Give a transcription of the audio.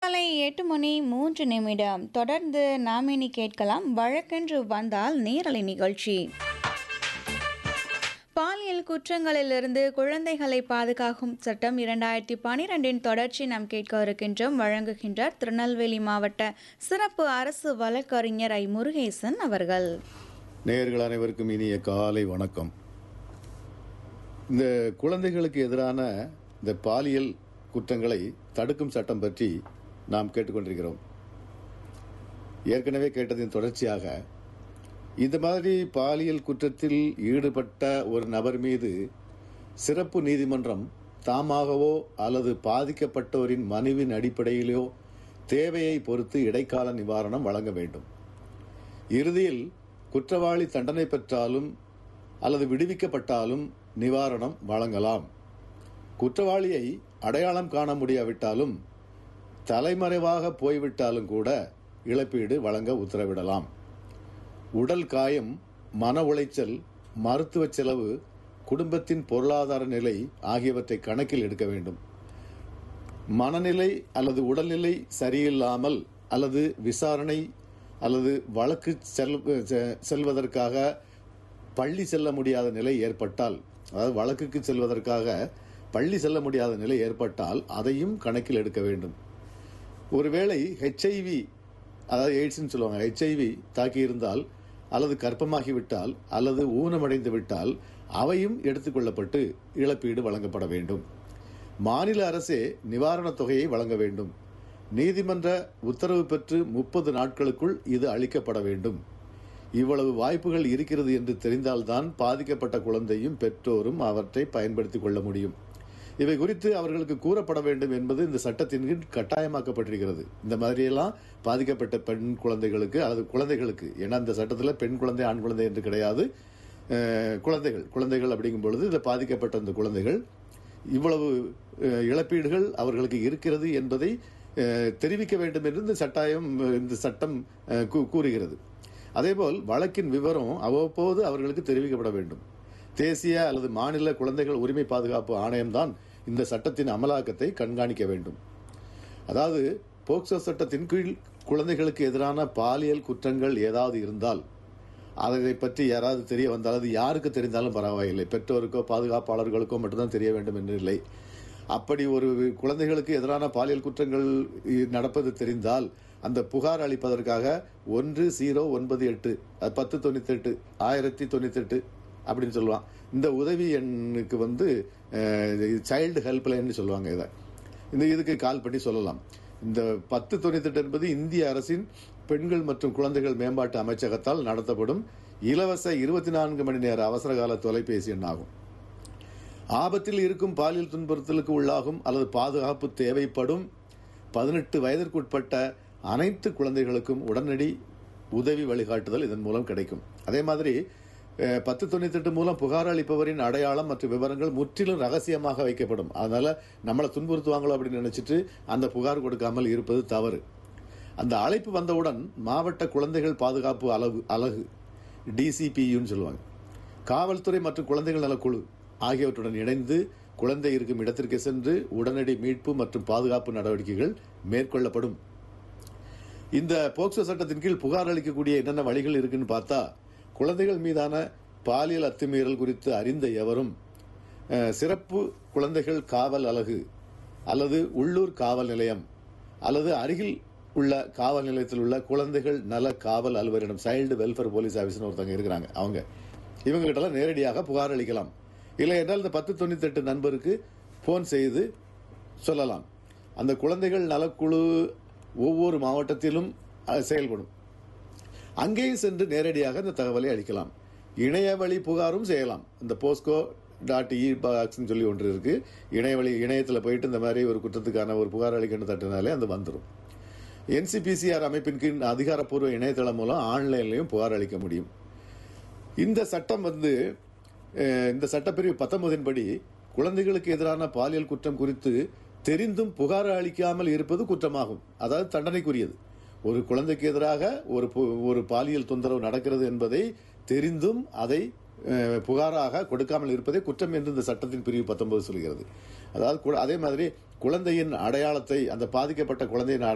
காலை எட்டு மணி மூன்று நிமிடம் தொடர்ந்து நாம் இனி கேட்கலாம் வழக்கென்று வந்தால் நேரலை நிகழ்ச்சி பாலியல் குற்றங்களிலிருந்து குழந்தைகளை பாதுகாக்கும் சட்டம் இரண்டாயிரத்தி பனிரெண்டின் தொடர்ச்சி நாம் கேட்க இருக்கின்றோம் வழங்குகின்றார் திருநெல்வேலி மாவட்ட சிறப்பு அரசு வழக்கறிஞர் ஐ முருகேசன் அவர்கள் நேயர்கள் அனைவருக்கும் இனிய காலை வணக்கம் இந்த குழந்தைகளுக்கு எதிரான இந்த பாலியல் குற்றங்களை தடுக்கும் சட்டம் பற்றி நாம் கேட்டுக்கொண்டிருக்கிறோம் ஏற்கனவே கேட்டதின் தொடர்ச்சியாக இந்த மாதிரி பாலியல் குற்றத்தில் ஈடுபட்ட ஒரு நபர் மீது சிறப்பு நீதிமன்றம் தாமாகவோ அல்லது பாதிக்கப்பட்டோரின் மனுவின் அடிப்படையிலோ தேவையை பொறுத்து இடைக்கால நிவாரணம் வழங்க வேண்டும் இறுதியில் குற்றவாளி தண்டனை பெற்றாலும் அல்லது விடுவிக்கப்பட்டாலும் நிவாரணம் வழங்கலாம் குற்றவாளியை அடையாளம் காண முடியாவிட்டாலும் தலைமறைவாக போய்விட்டாலும் கூட இழப்பீடு வழங்க உத்தரவிடலாம் உடல் காயம் மன உளைச்சல் மருத்துவ செலவு குடும்பத்தின் பொருளாதார நிலை ஆகியவற்றை கணக்கில் எடுக்க வேண்டும் மனநிலை அல்லது உடல்நிலை சரியில்லாமல் அல்லது விசாரணை அல்லது வழக்கு செல் செ- செல்வதற்காக பள்ளி செல்ல முடியாத நிலை ஏற்பட்டால் அதாவது வழக்குக்கு செல்வதற்காக பள்ளி செல்ல முடியாத நிலை ஏற்பட்டால் அதையும் கணக்கில் எடுக்க வேண்டும் ஒருவேளை ஹெச்ஐவி அதாவது எய்ட்ஸ்னு சொல்லுவாங்க ஹெச்ஐவி தாக்கியிருந்தால் அல்லது கர்ப்பமாகிவிட்டால் அல்லது ஊனமடைந்து விட்டால் அவையும் எடுத்துக்கொள்ளப்பட்டு இழப்பீடு வழங்கப்பட வேண்டும் மாநில அரசே நிவாரணத் தொகையை வழங்க வேண்டும் நீதிமன்ற உத்தரவு பெற்று முப்பது நாட்களுக்குள் இது அளிக்கப்பட வேண்டும் இவ்வளவு வாய்ப்புகள் இருக்கிறது என்று தெரிந்தால்தான் பாதிக்கப்பட்ட குழந்தையும் பெற்றோரும் அவற்றை பயன்படுத்திக் கொள்ள முடியும் இவை குறித்து அவர்களுக்கு கூறப்பட வேண்டும் என்பது இந்த சட்டத்தின் கீழ் கட்டாயமாக்கப்பட்டிருக்கிறது இந்த மாதிரியெல்லாம் பாதிக்கப்பட்ட பெண் குழந்தைகளுக்கு அல்லது குழந்தைகளுக்கு ஏன்னா இந்த சட்டத்தில் பெண் குழந்தை ஆண் குழந்தை என்று கிடையாது அஹ், குழந்தைகள் குழந்தைகள் அப்படிங்கும் பொழுது இந்த பாதிக்கப்பட்ட இந்த குழந்தைகள் இவ்வளவு அஹ், இழப்பீடுகள் அவர்களுக்கு இருக்கிறது என்பதை அஹ், தெரிவிக்க வேண்டும் என்று இந்த சட்டாயம் இந்த சட்டம் அஹ், கூ- கூறுகிறது அதேபோல் வழக்கின் விவரம் அவ்வப்போது அவர்களுக்கு தெரிவிக்கப்பட வேண்டும் தேசிய அல்லது மாநில குழந்தைகள் உரிமை பாதுகாப்பு ஆணையம்தான் இந்த சட்டத்தின் அமலாக்கத்தை கண்காணிக்க வேண்டும் அதாவது போக்சோ சட்டத்தின் கீழ் குழந்தைகளுக்கு எதிரான பாலியல் குற்றங்கள் ஏதாவது இருந்தால் அதை பற்றி யாராவது தெரிய வந்தால் அது யாருக்கு தெரிந்தாலும் பரவாயில்லை பெற்றோருக்கோ பாதுகாப்பாளர்களுக்கோ மட்டும்தான் தெரிய வேண்டும் என்று இல்லை அப்படி ஒரு குழந்தைகளுக்கு எதிரான பாலியல் குற்றங்கள் இ- நடப்பது தெரிந்தால் அந்த புகார் அளிப்பதற்காக ஒன்று ஜீரோ ஒன்பது எட்டு அது பத்து தொண்ணூத்தி எட்டு ஆயிரத்தி தொண்ணூத்தி எட்டு அப்படின்னு சொல்லுவான் இந்த உதவி எண்ணுக்கு வந்து சைல்டு ஹெல்ப்லைன்னு சொல்லுவாங்க இதை இந்த இதுக்கு கால் பண்ணி சொல்லலாம் இந்த பத்து தொண்ணூத்தெட்டு என்பது இந்திய அரசின் பெண்கள் மற்றும் குழந்தைகள் மேம்பாட்டு அமைச்சகத்தால் நடத்தப்படும் இலவச இருபத்தி நான்கு மணி நேர அவசரகால தொலைபேசி எண்ணாகும் ஆபத்தில் இருக்கும் பாலியல் துன்புறுத்தலுக்கு உள்ளாகும் அல்லது பாதுகாப்பு தேவைப்படும் பதினெட்டு வயதிற்குட்பட்ட அனைத்து குழந்தைகளுக்கும் உடனடி உதவி வழிகாட்டுதல் இதன் மூலம் கிடைக்கும் அதே மாதிரி அஹ், பத்து தொண்ணூத்தெட்டு மூலம் புகார் அளிப்பவரின் அடையாளம் மற்றும் விவரங்கள் முற்றிலும் ரகசியமாக வைக்கப்படும் அதனால நம்மளை துன்புறுத்துவாங்களோ அப்படின்னு நினைச்சிட்டு அந்த புகார் கொடுக்காமல் இருப்பது தவறு அந்த அழைப்பு வந்தவுடன் மாவட்ட குழந்தைகள் பாதுகாப்பு அலகு அலகு டிசிபியுன்னு சொல்லுவாங்க காவல்துறை மற்றும் குழந்தைகள் நலக்குழு ஆகியவற்றுடன் இணைந்து குழந்தை இருக்கும் இடத்திற்கு சென்று உடனடி மீட்பு மற்றும் பாதுகாப்பு நடவடிக்கைகள் மேற்கொள்ளப்படும் இந்த போக்சோ சட்டத்தின் கீழ் புகார் அளிக்கக்கூடிய என்னென்ன வழிகள் இருக்குன்னு பார்த்தா குழந்தைகள் மீதான பாலியல் அத்துமீறல் குறித்து அறிந்த எவரும் அஹ், சிறப்பு குழந்தைகள் காவல் அலகு அல்லது உள்ளூர் காவல் நிலையம் அல்லது அருகில் உள்ள காவல் நிலையத்தில் உள்ள குழந்தைகள் நல காவல் அலுவலரிடம் சைல்டு வெல்ஃபேர் போலீஸ் ஆஃபீஸ்னு ஒருத்தங்க இருக்கிறாங்க அவங்க இவங்க கிட்டலாம் நேரடியாக புகார் அளிக்கலாம் இல்லை என்றால் இந்த பத்து தொண்ணூத்தி எட்டு நண்பருக்கு ஃபோன் செய்து சொல்லலாம் அந்த குழந்தைகள் நலக்குழு ஒவ்வொரு மாவட்டத்திலும் அஹ், செயல்படும் அங்கேயும் சென்று நேரடியாக இந்த தகவலை அளிக்கலாம் இணைய வழி புகாரும் செய்யலாம் இந்த போஸ்கோ டாட் இ பாக்ஸ்னு சொல்லி ஒன்று இருக்கு இணையவழி இணையத்தில் போயிட்டு இந்த மாதிரி ஒரு குற்றத்துக்கான ஒரு புகார் அளிக்கணும் தட்டினாலே அது வந்துடும் என்சிபிசிஆர் அமைப்பின் கீழ் அதிகாரப்பூர்வ இணையதளம் மூலம் ஆன்லைன்லையும் புகார் அளிக்க முடியும் இந்த சட்டம் வந்து அஹ், இந்த சட்டப்பிரிவு பத்தொன்பதின் படி குழந்தைகளுக்கு எதிரான பாலியல் குற்றம் குறித்து தெரிந்தும் புகார் அளிக்காமல் இருப்பது குற்றமாகும் அதாவது தண்டனைக்குரியது ஒரு குழந்தைக்கு எதிராக ஒரு பு- ஒரு பாலியல் தொந்தரவு நடக்கிறது என்பதை தெரிந்தும் அதை அஹ், புகாராக கொடுக்காமல் இருப்பதே குற்றம் என்று இந்த சட்டத்தின் பிரிவு பத்தொன்பது சொல்கிறது அதாவது கு- அதே மாதிரி குழந்தையின் அடையாளத்தை அந்த பாதிக்கப்பட்ட குழந்தையின் அடை-